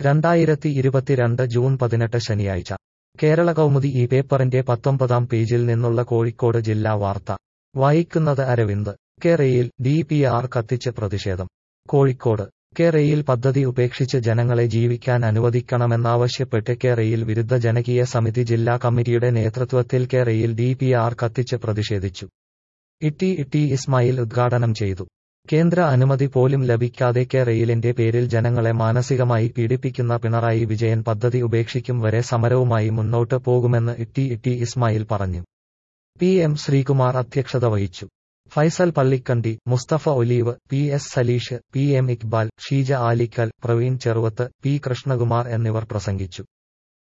രണ്ടായിരത്തി ഇരുപത്തിരണ്ട് ജൂൺ പതിനെട്ട് ശനിയാഴ്ച കേരള കൗമുദി ഈ പേപ്പറിന്റെ പത്തൊമ്പതാം പേജിൽ നിന്നുള്ള കോഴിക്കോട് ജില്ലാ വാർത്ത വായിക്കുന്നത് അരവിന്ദ് കേരയിൽ ഡി പി ആർ കത്തിച്ച് പ്രതിഷേധം കോഴിക്കോട് കേരയിൽ പദ്ധതി ഉപേക്ഷിച്ച് ജനങ്ങളെ ജീവിക്കാൻ അനുവദിക്കണമെന്നാവശ്യപ്പെട്ട് കേരയിൽ വിരുദ്ധ ജനകീയ സമിതി ജില്ലാ കമ്മിറ്റിയുടെ നേതൃത്വത്തിൽ കേരയിൽ ഡി പി ആർ കത്തിച്ച് പ്രതിഷേധിച്ചു ഇട്ടി ഇട്ടി ഇസ്മായിൽ ഉദ്ഘാടനം ചെയ്തു കേന്ദ്ര അനുമതി പോലും ലഭിക്കാതെ കേരയിലിന്റെ പേരിൽ ജനങ്ങളെ മാനസികമായി പീഡിപ്പിക്കുന്ന പിണറായി വിജയൻ പദ്ധതി ഉപേക്ഷിക്കും വരെ സമരവുമായി മുന്നോട്ട് പോകുമെന്ന് ഇട്ടി ഇട്ടി ഇസ്മായിൽ പറഞ്ഞു പി എം ശ്രീകുമാർ അധ്യക്ഷത വഹിച്ചു Faisal Pallikkandi Mustafa Olive P S Saleesh P M Iqbal Sheeja Alikkal Praveen Cheruvath P Krishnakumar എന്നിവർ പ്രസംഗിച്ചു